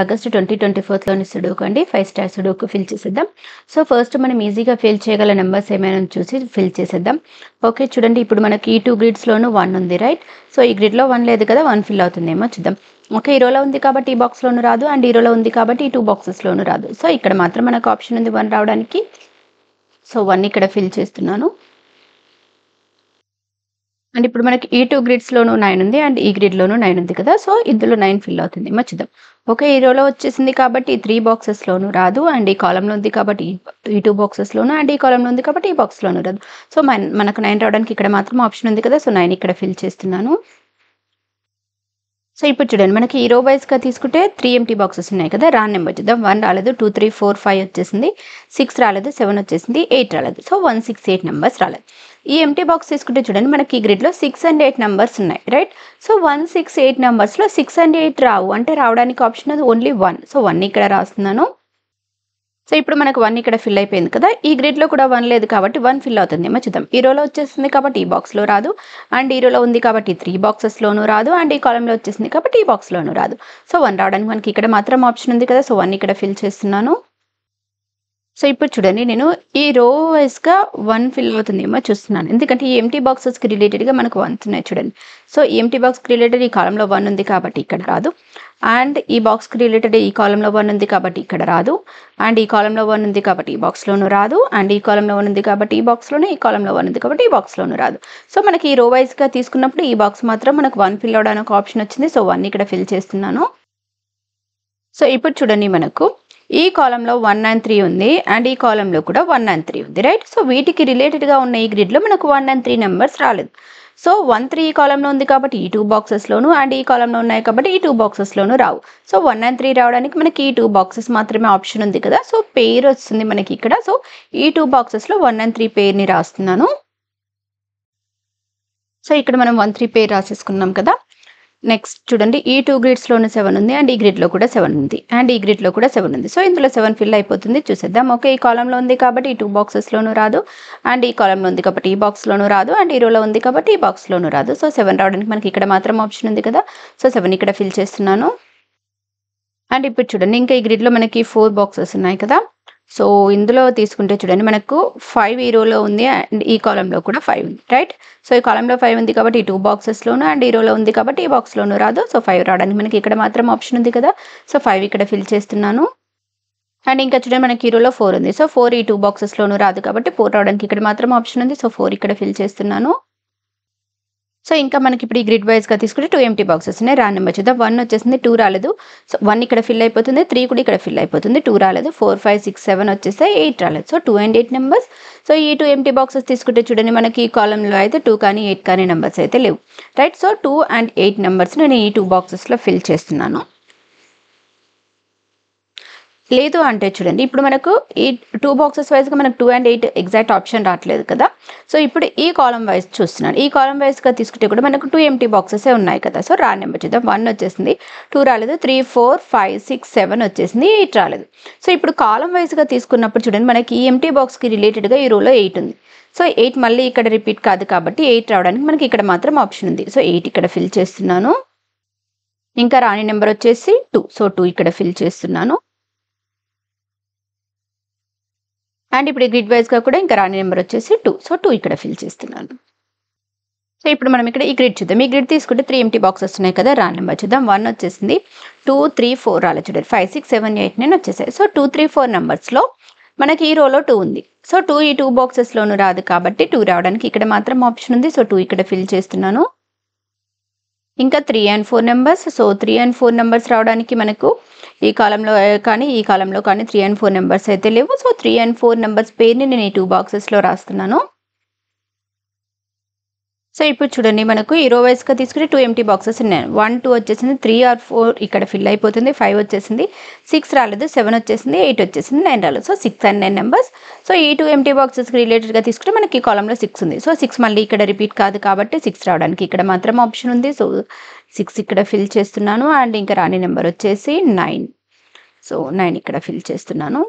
August twenty twenty ఫోర్త్లోని sudoku అండి five star sudoku fill చేసేద్దాం సో ఫస్ట్ మనం ఈజీగా ఫిల్ చేయగల నెంబర్స్ ఏమైనా చూసి ఫిల్ చేసేద్దాం ఓకే చూడండి ఇప్పుడు మనకి ఈ టూ గ్రిడ్స్లోనూ వన్ ఉంది రైట్ సో ఈ గ్రిడ్లో వన్ లేదు కదా వన్ ఫిల్ అవుతుందేమో చూద్దాం ఓకే ఈ రోలో ఉంది కాబట్టి ఈ బాక్స్లోనూ రాదు అండ్ ఈ రోలో ఉంది కాబట్టి ఈ టూ బాక్సెస్లోనూ రాదు సో ఇక్కడ మాత్రం మనకు ఆప్షన్ ఉంది వన్ రావడానికి సో వన్ ఇక్కడ ఫిల్ చేస్తున్నాను అండ్ ఇప్పుడు మనకి ఈ టూ గ్రిడ్స్లోనూ నైన్ ఉంది అండ్ ఈ గ్రిడ్లోనూ నైన్ ఉంది కదా సో ఇందులో నైన్ ఫిల్ అవుతుంది మర్చిద్దాం ఓకే ఈ రోలో వచ్చేసింది కాబట్టి ఈ త్రీ బాక్సెస్లోనూ రాదు అండ్ ఈ కాలంలో ఉంది కాబట్టి ఈ టూ బాక్సెస్లోనూ అండ్ ఈ కాలంలో ఉంది కాబట్టి ఈ బాక్స్లోనూ రాదు సో మన మనకు నైన్ రావడానికి ఇక్కడ మాత్రం ఆప్షన్ ఉంది కదా సో నైన్ ఇక్కడ ఫిల్ చేస్తున్నాను సో ఇప్పుడు చూడండి మనకి ఈ రో వైజ్గా తీసుకుంటే త్రీ ఎంటీ బాక్సెస్ ఉన్నాయి కదా రాన్ నెంబర్ చూద్దాం వన్ రాలేదు టూ త్రీ ఫోర్ ఫైవ్ వచ్చేసింది సిక్స్ రాలేదు సెవెన్ వచ్చేసింది ఎయిట్ రాలేదు so one six eight numbers రాలేదు ఈ ఎంటీ బాక్స్ తీసుకుంటే చూడండి మనకి ఈ గ్రిడ్లో సిక్స్ అండ్ ఎయిట్ నెంబర్స్ ఉన్నాయి right so one six eight నెంబర్స్లో సిక్స్ అండ్ ఎయిట్ రావు అంటే రావడానికి ఆప్షన్ అది ఓన్లీ వన్ సో వన్ ఇక్కడ రాస్తున్నాను సో ఇప్పుడు మనకు వన్ ఇక్కడ ఫిల్ అయిపోయింది కదా ఈ గ్రిడ్లో కూడా వన్ లేదు కాబట్టి వన్ ఫిల్ అవుతుంది ఏమో చూద్దాం ఈ రోలో వచ్చేసింది కాబట్టి ఈ బాక్స్లో రాదు అండ్ ఈ రోలో ఉంది కాబట్టి త్రీ బాక్సెస్లోనూ రాదు అండ్ ఈ కాలంలో వచ్చేసింది కాబట్టి ఈ బాక్స్లోనూ రాదు సో వన్ రావడానికి మనకి ఇక్కడ మాత్రం ఆప్షన్ ఉంది కదా సో వన్ ఇక్కడ ఫిల్ చేస్తున్నాను సో ఇప్పుడు చూడండి నేను ఈ రో వైస్గా వన్ ఫిల్ అవుతుందేమో చూస్తున్నాను ఎందుకంటే ఈ ఎంటీ బాక్సెస్కి రిలేటెడ్గా మనకు వన్స్ ఉన్నాయి చూడండి సో ఈ ఎంటీ బాక్స్కి రిలేటెడ్ ఈ కాలంలో వన్ ఉంది కాబట్టి ఇక్కడ రాదు అండ్ ఈ బాక్స్కి రిలేటెడ్ ఈ కాలంలో వన్ ఉంది కాబట్టి ఇక్కడ రాదు అండ్ ఈ కాలంలో వన్ ఉంది కాబట్టి ఈ బాక్స్లోనూ రాదు అండ్ ఈ కాలంలో వన్ ఉంది కాబట్టి ఈ బాక్స్లోనే ఈ కాలంలో వన్ ఉంది కాబట్టి ఈ బాక్స్లోనూ రాదు సో మనకి ఈ రో వైజ్గా తీసుకున్నప్పుడు ఈ బాక్స్ మాత్రం మనకు వన్ ఫిల్ అవడానికి ఆప్షన్ వచ్చింది సో వన్ ఇక్కడ ఫిల్ చేస్తున్నాను సో ఇప్పుడు చూడండి మనకు ఈ కాలంలో వన్ నైన్ త్రీ ఉంది అండ్ ఈ కాలంలో కూడా వన్ నైన్ త్రీ ఉంది రైట్ సో వీటికి రిలేటెడ్గా ఉన్న ఈ గ్రిడ్లో మనకు వన్ నైన్ త్రీ నెంబర్స్ రాలేదు సో వన్ త్రీ ఈ కాలంలో ఉంది కాబట్టి ఈ టూ బాక్సెస్లోను అండ్ ఈ కాలంలో ఉన్నాయి కాబట్టి ఈ టూ బాక్సెస్లోనూ రావు సో వన్ నైన్ త్రీ రావడానికి మనకి ఈ టూ బాక్సెస్ మాత్రమే ఆప్షన్ ఉంది కదా సో పేరు వస్తుంది మనకి ఇక్కడ సో ఈ టూ బాక్సెస్లో వన్ నైన్ త్రీ పేరుని రాస్తున్నాను సో ఇక్కడ మనం వన్ త్రీ పేరు రాసేసుకున్నాం కదా నెక్స్ట్ చూడండి ఈ టూ గ్రిడ్స్లోనే సెవెన్ ఉంది అండ్ ఈ గ్రిడ్లో కూడా సెవెన్ ఉంది అండ్ ఈ గ్రిడ్లో కూడా సెవెన్ ఉంది సో ఇందులో సెవెన్ ఫిల్ అయిపోతుంది చూసేద్దాం ఓకే ఈ కాలంలో ఉంది కాబట్టి ఈ టూ బాక్సెస్లోనూ రాదు అండ్ ఈ కాలంలో ఉంది కాబట్టి ఈ బాక్స్లోనూ రాదు అండ్ ఈ రోలో ఉంది కాబట్టి ఈ బాక్స్లోనూ రాదు సో సెవెన్ రావడానికి మనకి ఇక్కడ మాత్రం ఆప్షన్ ఉంది కదా సో సెవెన్ ఇక్కడ ఫిల్ చేస్తున్నాను అండ్ ఇప్పుడు చూడండి ఇంకా ఈ గ్రిడ్లో మనకి ఫోర్ బాక్సెస్ ఉన్నాయి కదా సో ఇందులో తీసుకుంటే చూడండి మనకు ఫైవ్ ఈ రోలో ఉంది అండ్ ఈ కాలంలో కూడా ఫైవ్ ఉంది రైట్ సో ఈ కాలంలో ఫైవ్ ఉంది కాబట్టి ఈ టూ బాక్సెస్లోను అండ్ ఈ రోలో ఉంది కాబట్టి ఈ బాక్స్లోనూ రాదు సో ఫైవ్ రావడానికి మనకి ఇక్కడ మాత్రం ఆప్షన్ ఉంది కదా సో ఫైవ్ ఇక్కడ ఫిల్ చేస్తున్నాను అండ్ ఇంకా చూడండి మనకి ఈ రోలో ఫోర్ ఉంది సో ఫోర్ ఈ టూ బాక్సెస్లోనూ రాదు కాబట్టి ఫోర్ రావడానికి ఇక్కడ మాత్రం ఆప్షన్ ఉంది సో ఫోర్ ఇక్కడ ఫిల్ చేస్తున్నాను సో ఇంకా మనకి ఇప్పుడు ఈ గ్రిడ్ వైజ్గా తీసుకుంటే టూ ఎంటీ బాక్సెస్ ఉన్నాయి రా నెంబర్ చూద్దాం వన్ వచ్చేసింది టూ రాలేదు సో వన్ ఇక్కడ ఫిల్ అయిపోతుంది త్రీ కూడా ఇక్కడ ఫిల్ అయిపోతుంది టూ రాలేదు ఫోర్ ఫైవ్ సిక్స్ సెవెన్ వచ్చేస్తే ఎయిట్ రాలేదు so two and eight numbers so ఈ టూ ఎంటీ బాక్సెస్ తీసుకుంటే చూడండి మనకి ఈ కాలంలో అయితే టూ కానీ ఎయిట్ కానీ నెంబర్స్ అయితే లేవు right so two and eight numbers నేను ఈ టూ బాక్సెస్లో ఫిల్ చేస్తున్నాను లేదు అంటే చూడండి ఇప్పుడు మనకు ఈ టూ బాక్సెస్ వైజ్గా మనకు two and eight exact option రావట్లేదు కదా సో ఇప్పుడు ఈ కాలం వైజ్ చూస్తున్నాను ఈ కాలం వైజ్గా తీసుకుంటే కూడా మనకు టూ ఎంటీ బాక్సెస్ ఉన్నాయి కదా సో రా నెంబర్ చూద్దాం వన్ వచ్చేసింది టూ రాలేదు three four five six seven వచ్చేసింది ఎయిట్ రాలేదు సో ఇప్పుడు కాలం వైజ్గా తీసుకున్నప్పుడు చూడండి మనకి ఈ ఎంటీ బాక్స్కి రిలేటెడ్గా ఈ రోలో ఎయిట్ ఉంది సో ఎయిట్ మళ్ళీ ఇక్కడ రిపీట్ కాదు కాబట్టి ఎయిట్ రావడానికి మనకి ఇక్కడ మాత్రం ఆప్షన్ ఉంది సో ఎయిట్ ఇక్కడ ఫిల్ చేస్తున్నాను ఇంకా రాని నెంబర్ వచ్చేసి టూ సో టూ ఇక్కడ ఫిల్ చేస్తున్నాను అండ్ ఇప్పుడు గ్రిడ్ వైజ్గా కూడా ఇంకా రాని నెంబర్ వచ్చేసి టూ సో టూ ఇక్కడ ఫిల్ చేస్తున్నాను సో ఇప్పుడు మనం ఇక్కడ ఈ గ్రిడ్ చూద్దాం ఈ గ్రిడ్ తీసుకుంటే త్రీ ఎంటీ బాక్సెస్ ఉన్నాయి కదా రాని నెంబర్ చూద్దాం వన్ వచ్చేసింది టూ త్రీ ఫోర్ రాలేదు చూడండి five six seven eight nine వచ్చేసాయి సో టూ త్రీ ఫోర్ నెంబర్స్లో మనకి ఈ రోలో టూ ఉంది సో టూ ఈ టూ బాక్సెస్లోనూ రాదు కాబట్టి టూ రావడానికి ఇక్కడ మాత్రం ఆప్షన్ ఉంది సో టూ ఇక్కడ ఫిల్ చేస్తున్నాను ఇంకా three and four numbers so three and four numbers రావడానికి మనకు ఈ కాలంలో కానీ ఈ కాలంలో కానీ త్రీ అండ్ ఫోర్ నెంబర్స్ అయితే లేవు so three and four numbers పేరుని నేను ఈ టూ బాక్సెస్లో రాస్తున్నాను సో ఇప్పుడు చూడండి మనకు ఈ రో వైస్గా తీసుకుంటే టూ ఎంటీ బాక్సెస్ ఉన్నాయి వన్ టూ వచ్చేసింది త్రీ ఆర్ ఫోర్ ఇక్కడ ఫిల్ అయిపోతుంది ఫైవ్ వచ్చేసింది సిక్స్ రాలేదు సెవెన్ వచ్చేసింది ఎయిట్ వచ్చేసింది నైన్ రాలేదు so six and nine numbers so ఈ టూ ఎంటీ బాక్సెస్కి రిలేటెడ్గా తీసుకుంటే మనకి ఈ కాలంలో సిక్స్ ఉంది సో సిక్స్ మళ్ళీ ఇక్కడ రిపీట్ కాదు కాబట్టి సిక్స్ రావడానికి ఇక్కడ మాత్రం ఆప్షన్ ఉంది సో సిక్స్ ఇక్కడ ఫిల్ చేస్తున్నాను అండ్ ఇంకా రాని నెంబర్ వచ్చేసి నైన్ సో నైన్ ఇక్కడ ఫిల్ చేస్తున్నాను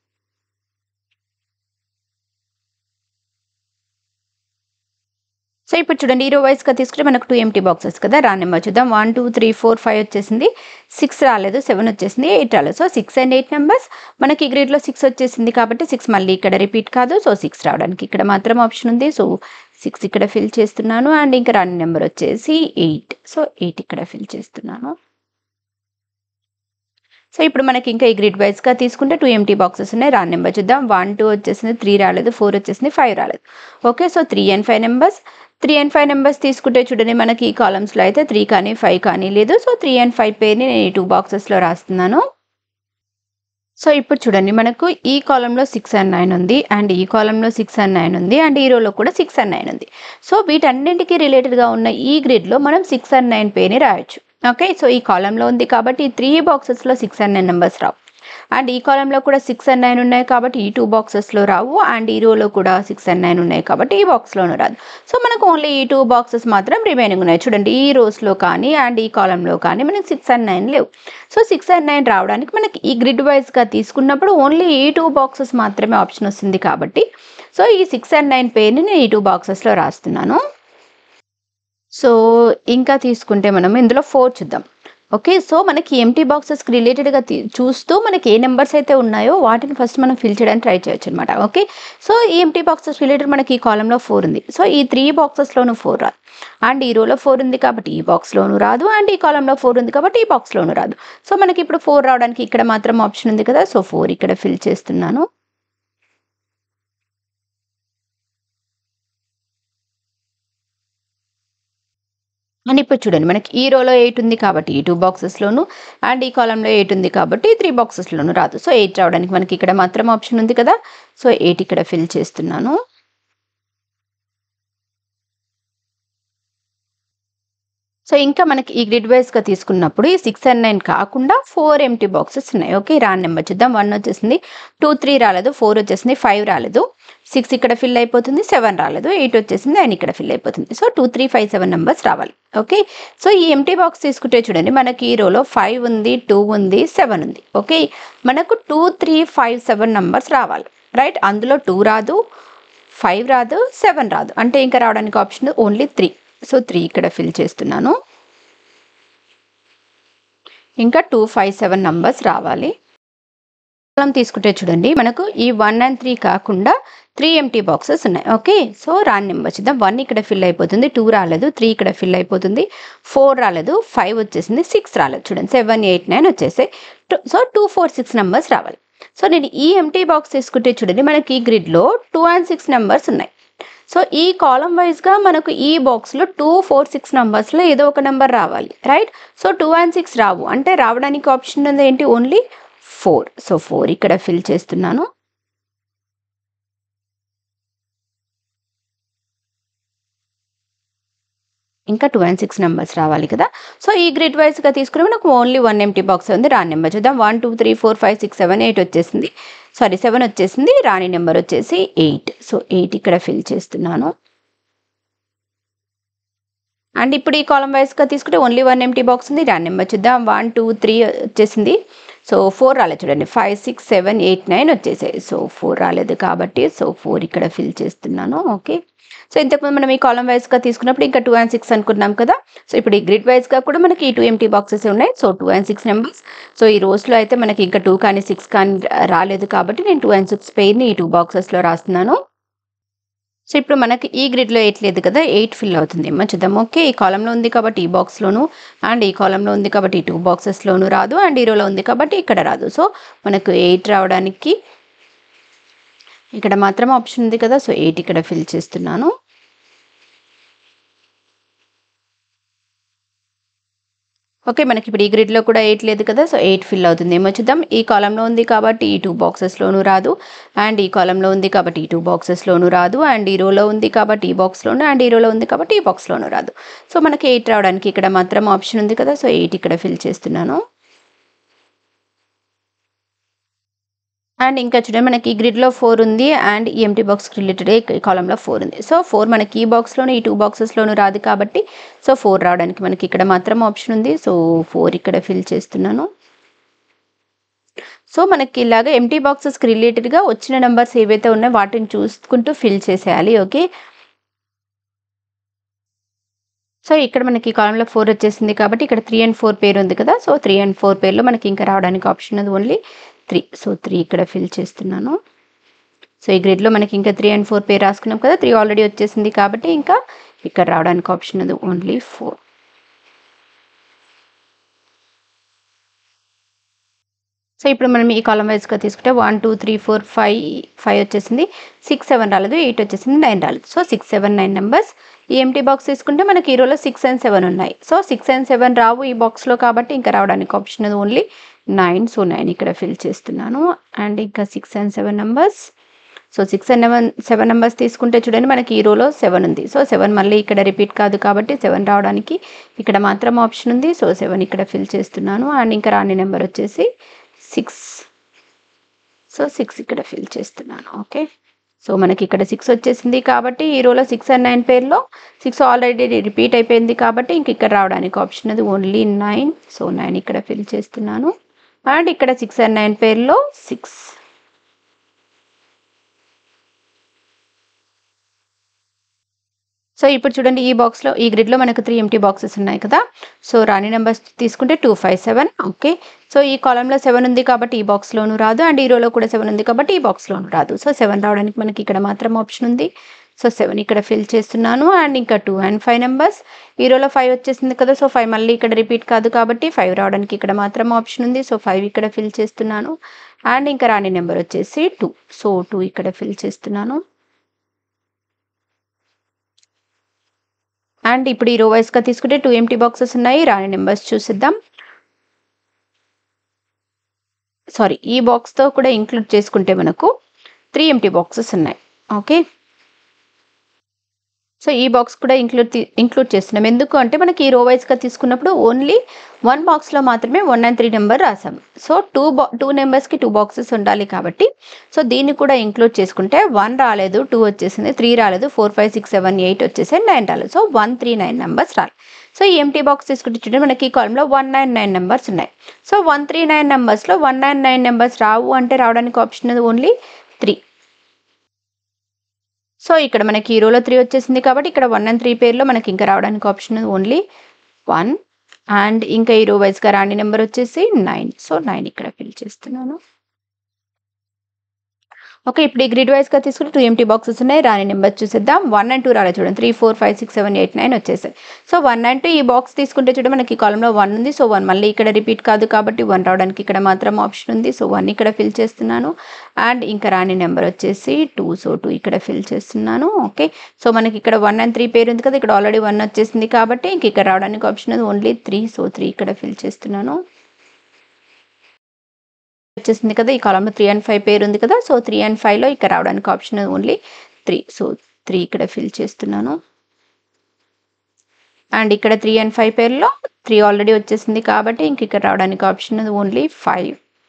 సో ఇప్పుడు చూడండి ఈ రో వైస్గా తీసుకుంటే మనకు టూ ఎంటీ బాక్సెస్ కదా రా నెంబర్ చూద్దాం one two three four five వచ్చేసింది సిక్స్ రాలేదు సెవెన్ వచ్చేసింది ఎయిట్ రాలేదు so six and eight numbers మనకి ఈ గ్రేడ్లో సిక్స్ వచ్చేసింది కాబట్టి సిక్స్ మళ్ళీ ఇక్కడ రిపీట్ కాదు సో సిక్స్ రావడానికి ఇక్కడ మాత్రం ఆప్షన్ ఉంది సో సిక్స్ ఇక్కడ ఫిల్ చేస్తున్నాను అండ్ ఇంకా రాని నెంబర్ వచ్చేసి ఎయిట్ సో ఎయిట్ ఇక్కడ ఫిల్ చేస్తున్నాను సో ఇప్పుడు మనకి ఇంకా ఈ గ్రిడ్ వైజ్గా తీసుకుంటే టూ ఎంటీ బాక్సెస్ ఉన్నాయి రాని నెంబర్ చూద్దాం వన్ టూ వచ్చేసింది త్రీ రాలేదు ఫోర్ వచ్చేసింది ఫైవ్ రాలేదు okay so three and five numbers three and five numbers తీసుకుంటే చూడండి మనకి ఈ కాలమ్స్లో అయితే త్రీ కానీ ఫైవ్ కానీ లేదు సో త్రీ అండ్ ఫైవ్ పేర్ని నేను ఈ టూ బాక్సెస్లో రాస్తున్నాను సో ఇప్పుడు చూడండి మనకు ఈ కాలంలో సిక్స్ అండ్ నైన్ ఉంది అండ్ ఈ కాలంలో సిక్స్ అండ్ నైన్ ఉంది అండ్ ఈ రోలో కూడా సిక్స్ అండ్ నైన్ ఉంది సో వీటన్నింటికి రిలేటెడ్గా ఉన్న ఈ గ్రిడ్లో మనం సిక్స్ అండ్ నైన్ పేని రాయొచ్చు ఓకే సో ఈ కాలంలో ఉంది కాబట్టి ఈ త్రీ బాక్సెస్లో సిక్స్ అండ్ నైన్ నెంబర్స్ రావు అండ్ ఈ కాలంలో కూడా సిక్స్ అండ్ నైన్ ఉన్నాయి కాబట్టి ఈ టూ బాక్సెస్లో రావు అండ్ ఈ రోలో కూడా సిక్స్ అండ్ నైన్ ఉన్నాయి కాబట్టి ఈ బాక్స్లోనూ రాదు సో మనకు ఓన్లీ ఈ టూ బాక్సెస్ మాత్రం రిమైనింగ్ ఉన్నాయి చూడండి ఈ రోస్లో కానీ అండ్ ఈ కాలంలో కానీ మనకి సిక్స్ అండ్ నైన్ లేవు సో సిక్స్ అండ్ నైన్ రావడానికి మనకి ఈ గ్రిడ్ వైజ్గా తీసుకున్నప్పుడు ఓన్లీ ఈ టూ బాక్సెస్ మాత్రమే ఆప్షన్ వస్తుంది కాబట్టి సో ఈ సిక్స్ అండ్ నైన్ పేర్ని నేను ఈ టూ బాక్సెస్లో రాస్తున్నాను సో ఇంకా తీసుకుంటే మనం ఇందులో ఫోర్ చూద్దాం ఓకే సో మనకి ఎంటీ బాక్సెస్కి రిలేటెడ్గా చూస్తూ మనకి ఏ నెంబర్స్ అయితే ఉన్నాయో వాటిని ఫస్ట్ మనం ఫిల్ చేయడానికి ట్రై చేయొచ్చు అనమాట ఓకే సో ఈ ఎంటీ బాక్సెస్ రిలేటెడ్ మనకి ఈ కాలంలో ఫోర్ ఉంది సో ఈ త్రీ బాక్సెస్లోనూ ఫోర్ రాదు అండ్ ఈ రోలో ఫోర్ ఉంది కాబట్టి ఈ బాక్స్లోనూ రాదు అండ్ ఈ కాలంలో ఫోర్ ఉంది కాబట్టి ఈ బాక్స్లోనూ రాదు సో మనకి ఇప్పుడు ఫోర్ రావడానికి ఇక్కడ మాత్రం ఆప్షన్ ఉంది కదా సో ఫోర్ ఇక్కడ ఫిల్ చేస్తున్నాను అండ్ ఇప్పుడు చూడండి మనకి ఈ రోలో ఎయిట్ ఉంది కాబట్టి ఈ టూ బాక్సెస్లోను అండ్ ఈ కాలంలో ఎయిట్ ఉంది కాబట్టి త్రీ బాక్సెస్లోను రాదు సో ఎయిట్ రావడానికి మనకి ఇక్కడ మాత్రం ఆప్షన్ ఉంది కదా సో ఎయిట్ ఇక్కడ ఫిల్ చేస్తున్నాను సో ఇంకా మనకి ఈ గ్రిడ్ వైజ్గా తీసుకున్నప్పుడు ఈ సిక్స్ అండ్ నైన్ కాకుండా ఫోర్ ఎంటీ బాక్సెస్ ఉన్నాయి ఓకే రాని నెంబర్ చూద్దాం వన్ వచ్చేసింది టూ త్రీ రాలేదు ఫోర్ వచ్చేసింది ఫైవ్ రాలేదు సిక్స్ ఇక్కడ ఫిల్ అయిపోతుంది సెవెన్ రాలేదు ఎయిట్ వచ్చేసింది అండ్ ఇక్కడ ఫిల్ అయిపోతుంది so two three five seven numbers రావాలి ఓకే సో ఈ ఎంటీ బాక్స్ తీసుకుంటే చూడండి మనకి ఈ రోలో ఫైవ్ ఉంది టూ ఉంది సెవెన్ ఉంది ఓకే మనకు two three five seven numbers రావాలి రైట్ అందులో టూ రాదు ఫైవ్ రాదు సెవెన్ రాదు అంటే ఇంకా రావడానికి option only three so three ఇక్కడ ఫిల్ చేస్తున్నాను ఇంకా టూ ఫైవ్ సెవెన్ నంబర్స్ రావాలి కాలం తీసుకుంటే చూడండి మనకు ఈ వన్ అండ్ త్రీ కాకుండా త్రీ ఎంటీ బాక్సెస్ ఉన్నాయి ఓకే సో రాని నెంబర్ చూద్దాం వన్ ఇక్కడ ఫిల్ అయిపోతుంది టూ రాలేదు త్రీ ఇక్కడ ఫిల్ అయిపోతుంది ఫోర్ రాలేదు ఫైవ్ వచ్చేసింది సిక్స్ రాలేదు చూడండి సెవెన్ ఎయిట్ నైన్ వచ్చేసాయి so two four six numbers రావాలి సో నేను ఈ ఎంటీ బాక్స్ తీసుకుంటే చూడండి మనకి ఈ గ్రిడ్లో టూ అండ్ సిక్స్ నెంబర్స్ ఉన్నాయి సో ఈ కాలం వైజ్గా మనకు ఈ బాక్స్లో టూ ఫోర్ సిక్స్ నెంబర్స్లో ఏదో ఒక నెంబర్ రావాలి right so two and six రావు అంటే రావడానికి ఆప్షన్ ఉంది ఏంటి ఓన్లీ ఫోర్ సో ఫోర్ ఇక్కడ ఫిల్ చేస్తున్నాను ఇంకా టూ అండ్ సిక్స్ నెంబర్స్ రావాలి కదా సో ఈ గ్రిడ్ వైజ్గా తీసుకుని మనకు ఓన్లీ వన్ ఎంటీ బాక్స్ ఉంది రాని నెంబర్ చూద్దాం one two three four five six seven eight వచ్చేసింది సారీ సెవెన్ వచ్చేసింది రాని నెంబర్ వచ్చేసి ఎయిట్ సో ఎయిట్ ఇక్కడ ఫిల్ చేస్తున్నాను అండ్ ఇప్పుడు ఈ కాలం వైజ్గా తీసుకుంటే ఓన్లీ వన్ ఎంటీ బాక్స్ ఉంది రాని నెంబర్ చూద్దాం వన్ టూ త్రీ వచ్చేసింది సో ఫోర్ రాలేదు చూడండి five six seven eight nine వచ్చేసాయి సో ఫోర్ రాలేదు కాబట్టి సో ఫోర్ ఇక్కడ ఫిల్ చేస్తున్నాను ఓకే సో ఇంతకుముందు మనం ఈ కాలం వైజ్గా తీసుకున్నప్పుడు ఇంకా టూ అండ్ సిక్స్ అనుకున్నాం కదా సో ఇప్పుడు ఈ గ్రిడ్ వైజ్గా కూడా మనకి ఈ టూ ఎంటీ బాక్సెస్ ఉన్నాయి so two and six numbers so ఈ రోజులో అయితే మనకి ఇంకా టూ కానీ సిక్స్ కానీ రాలేదు కాబట్టి నేను టూ అండ్ సిక్స్ పెయిర్ని ఈ టూ బాక్సెస్లో రాస్తున్నాను సో ఇప్పుడు మనకి ఈ గ్రిడ్లో ఎయిట్ లేదు కదా ఎయిట్ ఫిల్ అవుతుంది ఏమో చూద్దాం ఓకే ఈ కాలంలో ఉంది కాబట్టి ఈ బాక్స్లోను అండ్ ఈ కాలంలో ఉంది కాబట్టి ఈ టూ బాక్సెస్లోను రాదు అండ్ ఈ రోలో ఉంది కాబట్టి ఇక్కడ రాదు సో మనకు ఎయిట్ రావడానికి ఇక్కడ మాత్రం ఆప్షన్ ఉంది కదా సో ఎయిట్ ఇక్కడ ఫిల్ చేస్తున్నాను ఓకే మనకి ఇప్పుడు ఈ గ్రిడ్లో కూడా ఎయిట్ లేదు కదా సో ఎయిట్ ఫిల్ అవుతుంది ఏమో చూద్దాం ఈ కాలంలో ఉంది కాబట్టి ఈ టూ బాక్సెస్లోనూ రాదు అండ్ ఈ కాలంలో ఉంది కాబట్టి ఈ టూ బాక్సెస్లోనూ రాదు అండ్ ఈ రోలో ఉంది కాబట్టి ఈ బాక్స్లోను అండ్ ఈ రోలో ఉంది కాబట్టి ఈ బాక్స్లోనూ రాదు సో మనకి ఎయిట్ రావడానికి ఇక్కడ మాత్రం ఆప్షన్ ఉంది కదా సో ఎయిట్ ఇక్కడ ఫిల్ చేస్తున్నాను అండ్ ఇంకా చూడండి మనకి ఈ గ్రిడ్లో ఫోర్ ఉంది అండ్ ఈ ఎంటీ బాక్స్ రిలేటెడ్ ఈ కాలంలో ఫోర్ ఉంది సో ఫోర్ మనకి ఈ బాక్స్లోను ఈ టూ బాక్సెస్లోను రాదు కాబట్టి సో ఫోర్ రావడానికి మనకి ఇక్కడ మాత్రం ఆప్షన్ ఉంది సో ఫోర్ ఇక్కడ ఫిల్ చేస్తున్నాను సో మనకి ఇలాగ ఎంటీ బాక్సెస్కి రిలేటెడ్గా వచ్చిన నెంబర్స్ ఏవైతే ఉన్నాయో వాటిని చూసుకుంటూ ఫిల్ చేసేయాలి ఓకే సో ఇక్కడ మనకి కాలంలో ఫోర్ వచ్చేసింది కాబట్టి ఇక్కడ త్రీ అండ్ ఫోర్ పేరు ఉంది కదా సో త్రీ అండ్ ఫోర్ పేర్లో మనకి ఇంకా రావడానికి ఆప్షన్ ఉంది ఓన్లీ త్రీ సో త్రీ ఇక్కడ ఫిల్ చేస్తున్నాను సో ఈ గ్రిడ్లో మనకి ఇంకా త్రీ అండ్ ఫోర్ పేరు రాసుకున్నాం కదా త్రీ ఆల్రెడీ వచ్చేసింది కాబట్టి ఇంకా ఇక్కడ రావడానికి ఆప్షన్ ఉంది ఓన్లీ ఫోర్ సో ఇప్పుడు మనం ఈ కాలం వైజ్గా తీసుకుంటే one two three four five five వచ్చేసింది సిక్స్ సెవెన్ రాలేదు ఎయిట్ వచ్చేసింది నైన్ రాలేదు so six seven nine numbers ఈ ఎంటీ బాక్స్ తీసుకుంటే మనకి ఈ రోలో సిక్స్ అండ్ సెవెన్ ఉన్నాయి సో సిక్స్ అండ్ సెవెన్ రావు ఈ బాక్స్లో కాబట్టి ఇంకా రావడానికి ఆప్షన్ ఉంది ఓన్లీ నైన్ సో నైన్ ఇక్కడ ఫిల్ చేస్తున్నాను అండ్ ఇంకా six and seven numbers so six and seven seven numbers తీసుకుంటే చూడండి మనకి ఈ రోలో సెవెన్ ఉంది సో సెవెన్ మళ్ళీ ఇక్కడ రిపీట్ కాదు కాబట్టి సెవెన్ రావడానికి ఇక్కడ మాత్రం ఆప్షన్ ఉంది సో సెవెన్ ఇక్కడ ఫిల్ చేస్తున్నాను అండ్ ఇంకా రాని నెంబర్ వచ్చేసి సిక్స్ సో సిక్స్ ఇక్కడ ఫిల్ చేస్తున్నాను ఓకే సో మనకి ఇక్కడ సిక్స్ వచ్చేసింది కాబట్టి ఈ రోలో సిక్స్ అండ్ నైన్ పేర్లో సిక్స్ ఆల్రెడీ రిపీట్ అయిపోయింది కాబట్టి ఇంక ఇక్కడ రావడానికి ఆప్షన్ అది ఓన్లీ నైన్ సో నైన్ ఇక్కడ ఫిల్ చేస్తున్నాను అండ్ ఇక్కడ సిక్స్ అండ్ నైన్ పేర్లో సిక్స్ సో ఇప్పుడు చూడండి ఈ బాక్స్లో ఈ గ్రిడ్లో మనకు త్రీ ఎంటీ బాక్సెస్ ఉన్నాయి కదా సో రాని నెంబర్స్ తీసుకుంటే two five seven okay so ఈ కాలంలో సెవెన్ ఉంది కాబట్టి ఈ బాక్స్లోనూ రాదు అండ్ ఈ రోలో కూడా సెవెన్ ఉంది కాబట్టి ఈ బాక్స్లోనూ రాదు సో సెవెన్ రావడానికి మనకి ఇక్కడ మాత్రం ఆప్షన్ ఉంది సో సెవెన్ ఇక్కడ ఫిల్ చేస్తున్నాను అండ్ ఇంకా టూ అండ్ ఫైవ్ నెంబర్స్ ఈ రోలో ఫైవ్ వచ్చేసింది కదా సో ఫైవ్ మళ్ళీ ఇక్కడ రిపీట్ కాదు కాబట్టి ఫైవ్ రావడానికి ఇక్కడ మాత్రం ఆప్షన్ ఉంది సో ఫైవ్ ఇక్కడ ఫిల్ చేస్తున్నాను అండ్ ఇంకా రాని నెంబర్ వచ్చేసి టూ సో టూ ఇక్కడ ఫిల్ చేస్తున్నాను అండ్ ఇప్పుడు ఈ రో వైస్గా తీసుకుంటే టూ ఎంటీ బాక్సెస్ ఉన్నాయి రాని నెంబర్స్ చూసిద్దాం సారీ ఈ బాక్స్తో కూడా ఇంక్లూడ్ చేసుకుంటే మనకు త్రీ ఎంటీ బాక్సెస్ ఉన్నాయి ఓకే సో ఈ బాక్స్ కూడా ఇంక్లూడ్ ఇంక్లూడ్ చేస్తున్నాం ఎందుకు అంటే మనకి ఈ రో వైజ్గా తీసుకున్నప్పుడు ఓన్లీ వన్ బాక్స్లో మాత్రమే వన్ అండ్ త్రీ నెంబర్ రాసాం సో టూ బా టూ నెంబర్స్కి టూ బాక్సెస్ ఉండాలి కాబట్టి సో దీన్ని కూడా ఇంక్లూడ్ చేసుకుంటే వన్ రాలేదు టూ వచ్చేసింది త్రీ రాలేదు four five six seven eight వచ్చేసి నైన్ రాలేదు so one three nine numbers రాలేదు సో ఈ ఎంటీ బాక్స్ తీసుకుంటే చూడండి మనకి ఈ కాలంలో వన్ నైన్ నైన్ నెంబర్స్ ఉన్నాయి సో వన్ త్రీ నైన్ నెంబర్స్లో వన్ నైన్ నైన్ నెంబర్స్ రావు అంటే రావడానికి ఆప్షన్ ఓన్లీ త్రీ సో ఇక్కడ మనకి ఈ రోలో త్రీ వచ్చేసింది కాబట్టి ఇక్కడ వన్ అండ్ త్రీ పేర్లో మనకి ఇంకా రావడానికి ఆప్షన్ ఓన్లీ వన్ అండ్ ఇంకా ఈ రో వైజ్గా రాని నెంబర్ వచ్చేసి నైన్ సో నైన్ ఇక్కడ ఫిల్ చేస్తున్నాను ఓకే ఇప్పుడు ఈ గ్రిడ్ వైజ్గా తీసుకుంటే టూ ఎంటీ బాక్సెస్ ఉన్నాయి రాని నెంబర్స్ చూసేద్దాం వన్ అండ్ టూ రాలేదు చూడండి three four five six seven eight nine వచ్చేసాయి సో వన్ అండ్ టూ ఈ బాక్స్ తీసుకుంటే చూడండి మనకి కాలంలో వన్ ఉంది సో వన్ మళ్ళీ ఇక్కడ రిపీట్ కాదు కాబట్టి వన్ రావడానికి ఇక్కడ మాత్రం ఆప్షన్ ఉంది సో వన్ ఇక్కడ ఫిల్ చేస్తున్నాను అండ్ ఇంకా రాని నెంబర్ వచ్చేసి టూ సో టూ ఇక్కడ ఫిల్ చేస్తున్నాను ఓకే సో మనకి ఇక్కడ వన్ అండ్ త్రీ పేరు ఉంది కదా ఇక్కడ ఆల్రెడీ వన్ వచ్చేసింది కాబట్టి ఇంక ఇక్కడ రావడానికి ఆప్షన్ ఉంది ఓన్లీ త్రీ సో త్రీ ఇక్కడ ఫిల్ చేస్తున్నాను వచ్చేసింది కదా ఈ కాలంలో త్రీ అండ్ ఫైవ్ పేరు ఉంది కదా సో త్రీ అండ్ ఫైవ్లో ఇక్కడ రావడానికి option only three so three ఇక్కడ ఫిల్ చేస్తున్నాను అండ్ ఇక్కడ త్రీ అండ్ ఫైవ్ పేర్లో త్రీ ఆల్రెడీ వచ్చేసింది కాబట్టి ఇంక ఇక్కడ రావడానికి option only five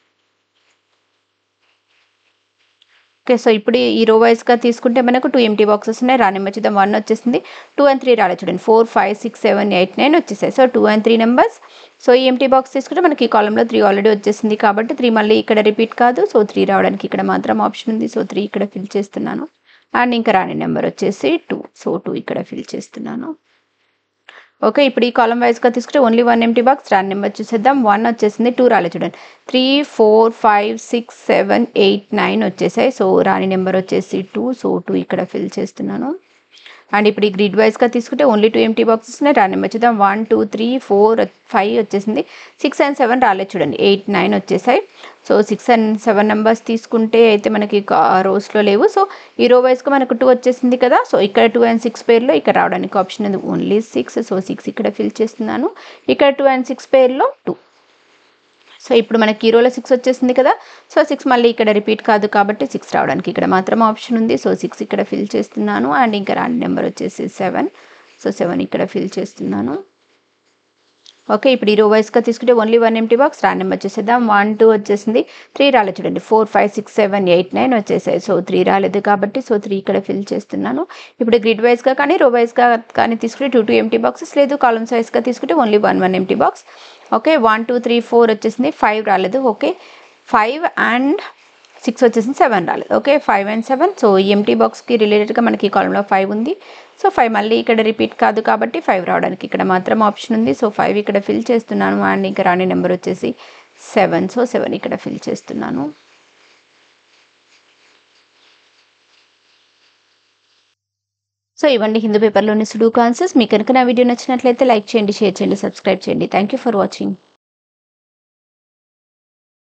okay so ఇప్పుడు ఈ రో వైజ్గా తీసుకుంటే మనకు టూ ఎంటీ బాక్సెస్ ఉన్నాయి రాని మధ్యలో వన్ వచ్చేసింది టూ అండ్ త్రీ రాలేదు చూడండి four five six seven eight nine వచ్చేసాయి so two and three numbers so ఈ ఎంటీ బాక్స్ తీసుకుంటే మనకి ఈ కాలంలో త్రీ ఆల్రెడీ వచ్చేసింది కాబట్టి త్రీ మళ్ళీ ఇక్కడ రిపీట్ కాదు సో త్రీ రావడానికి ఇక్కడ మాత్రం ఆప్షన్ ఉంది సో త్రీ ఇక్కడ ఫిల్ చేస్తున్నాను అండ్ ఇంకా రాని నెంబర్ వచ్చేసి టూ సో టూ ఇక్కడ ఫిల్ చేస్తున్నాను ఓకే ఇప్పుడు ఈ కాలం వైజ్గా తీసుకుంటే ఓన్లీ వన్ ఎంటీ బాక్స్ రాని నెంబర్ చూసేద్దాం వన్ వచ్చేసింది టూ రాలేదు చూడండి three four five six seven eight nine వచ్చేసాయి సో రాని నెంబర్ వచ్చేసి టూ సో టూ ఇక్కడ ఫిల్ చేస్తున్నాను అండ్ ఇప్పుడు ఈ గ్రిడ్ వైజ్గా తీసుకుంటే ఓన్లీ టూ ఎంటీ బాక్సెస్ ఉన్నాయి రాని నెంబర్ చూద్దాం one two three four five వచ్చేసింది సిక్స్ అండ్ సెవెన్ రాలేదు చూడండి ఎయిట్ నైన్ వచ్చేసాయి so six and seven numbers తీసుకుంటే అయితే మనకి రోస్లో లేవు సో ఈ రో వైజ్గా మనకు టూ వచ్చేసింది కదా సో ఇక్కడ టూ అండ్ సిక్స్ పేర్లో ఇక్కడ రావడానికి ఆప్షన్ ఉంది ఓన్లీ సిక్స్ సో సిక్స్ ఇక్కడ ఫిల్ చేస్తున్నాను ఇక్కడ టూ అండ్ సిక్స్ పేర్లో టూ సో ఇప్పుడు మనకి ఈ రోలో సిక్స్ వచ్చేసింది కదా సో సిక్స్ మళ్ళీ ఇక్కడ రిపీట్ కాదు కాబట్టి సిక్స్ రావడానికి ఇక్కడ మాత్రం ఆప్షన్ ఉంది సో సిక్స్ ఇక్కడ ఫిల్ చేస్తున్నాను అండ్ ఇంకా రాని నెంబర్ వచ్చేసి సెవెన్ సో సెవెన్ ఇక్కడ ఫిల్ చేస్తున్నాను ఓకే ఇప్పుడు ఈ రో వైస్గా తీసుకుంటే ఓన్లీ వన్ ఎంటీ బాక్స్ రాని నెంబర్ వచ్చేసేద్దాం వన్ టూ వచ్చేసింది త్రీ రాలేదు చూడండి four five six seven eight nine వచ్చేసాయి సో త్రీ రాలేదు కాబట్టి సో త్రీ ఇక్కడ ఫిల్ చేస్తున్నాను ఇప్పుడు గ్రిడ్ వైజ్గా కానీ రో వైజ్గా కానీ తీసుకుంటే టూ టూ ఎంటీ బాక్సెస్ లేదు కాలమ్స్ వైజ్గా తీసుకుంటే only one one empty box okay one two three four వచ్చేసింది ఫైవ్ రాలేదు ఓకే ఫైవ్ అండ్ సిక్స్ వచ్చేసింది సెవెన్ రాలేదు okay five and seven so ఈ ఎంటీ బాక్స్కి రిలేటెడ్గా మనకి ఈ కాలంలో ఫైవ్ ఉంది సో ఫైవ్ మళ్ళీ ఇక్కడ రిపీట్ కాదు కాబట్టి ఫైవ్ రావడానికి ఇక్కడ మాత్రం ఆప్షన్ ఉంది సో ఫైవ్ ఇక్కడ ఫిల్ చేస్తున్నాను అండ్ ఇంకా రాని నెంబర్ వచ్చేసి సెవెన్ సో సెవెన్ ఇక్కడ ఫిల్ చేస్తున్నాను సో ఇవన్నీ హిందూ పేపర్లోని సుడూకు ఆన్సర్స్ మీకు కనుక నా వీడియో నచ్చినట్లయితే లైక్ చేయండి షేర్ చేయండి సబ్స్క్రైబ్ చేయండి థ్యాంక్ యూ ఫర్ వాచింగ్